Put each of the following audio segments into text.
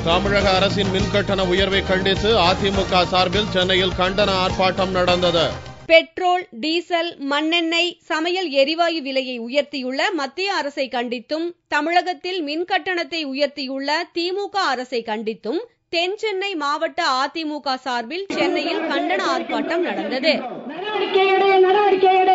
தமிழக அரசின் மின்கட்டண உயர்வை கண்டித்து அதிமுக சார்பில் சென்னையில் கண்டன ஆர்ப்பாட்டம் நடந்தது பெட்ரோல் டீசல் மண்ணெண்ணெய் சமையல் எரிவாயு விலையை உயர்த்தியுள்ள மத்திய அரசை கண்டித்தும் தமிழகத்தில் மின் கட்டணத்தை உயர்த்தியுள்ள திமுக அரசை கண்டித்தும் தென் சென்னை மாவட்ட அதிமுக சார்பில் சென்னையில் கண்டன ஆர்ப்பாட்டம் நடந்தது நடவடிக்கை எடு நடவடிக்கை எடு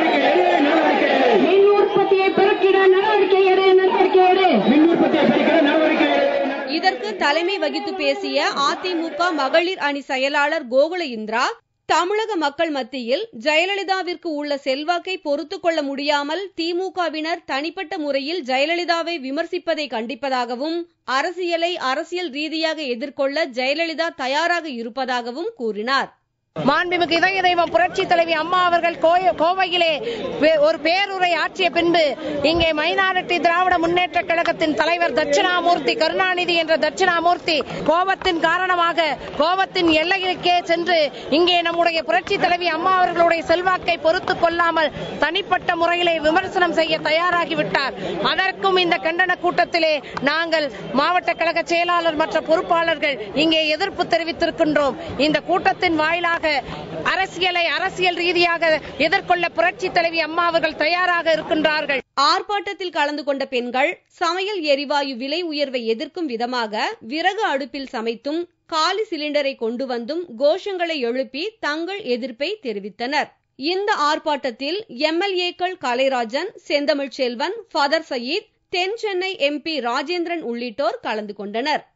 மின் உற்பத்தியை பெருக்கிட நடவடிக்கை எடு நடவடிக்கை எடு மின் உற்பத்தியை பெருக்கிட நடவடிக்கை இதற்கு தலைமை வகித்து பேசிய அதிமுக மகளிர் அணி செயலாளர் கோகுல இந்திரா தமிழக மக்கள் மத்தியில் ஜெயலலிதாவிற்கு உள்ள செல்வாக்கை பொறுத்துக் கொள்ள முடியாமல் திமுகவினர் தனிப்பட்ட முறையில் ஜெயலலிதாவை விமர்சிப்பதை கண்டிப்பதாகவும் அரசியலை அரசியல் ரீதியாக எதிர்கொள்ள ஜெயலலிதா தயாராக இருப்பதாகவும் கூறினார் மாண்புமிகு இதய தெய்வம் புரட்சி தலைவி அம்மா அவர்கள் கோய- கோவையிலே வே- ஒரு பேருரை ஆற்றிய பின்பு இங்கே மைனாரிட்டி திராவிட முன்னேற்ற கழகத்தின் தலைவர் தட்சிணாமூர்த்தி கருணாநிதி என்ற தட்சிணாமூர்த்தி கோபத்தின் காரணமாக கோபத்தின் எல்லைகளுக்கே சென்று இங்கே நம்முடைய புரட்சி தலைவி அம்மா அவர்களுடைய செல்வாக்கை பொறுத்துக் கொள்ளாமல் தனிப்பட்ட முறையிலே விமர்சனம் செய்ய தயாராகிவிட்டார் அதற்கும் இந்த கண்டன கூட்டத்திலே நாங்கள் மாவட்ட கழக செயலாளர் மற்ற பொறுப்பாளர்கள் இங்கே எதிர்ப்பு தெரிவித்திருக்கின்றோம் இந்த கூட்டத்தின் வாயிலாக அரசியலை அரசியல் ரீதியாக எதிர்கொள்ள புரட்சி தலைவி அம்மா அவர்கள் தயாராக இருக்கின்றார்கள் ஆர்ப்பாட்டத்தில் கலந்து கொண்ட பெண்கள் சமையல் எரிவாயு விலை உயர்வை எதிர்க்கும் விதமாக விறகு அடுப்பில் சமைத்தும் காலி சிலிண்டரை கொண்டு வந்தும் கோஷங்களை எழுப்பி தங்கள் எதிர்ப்பை தெரிவித்தனர் இந்த ஆர்ப்பாட்டத்தில் எம்எல்ஏக்கள் கலைராஜன் செந்தமிழ் செல்வன் ஃபதர் சயீத் தென் சென்னை எம்பி ராஜேந்திரன் உள்ளிட்டோர் கலந்து கொண்டனர்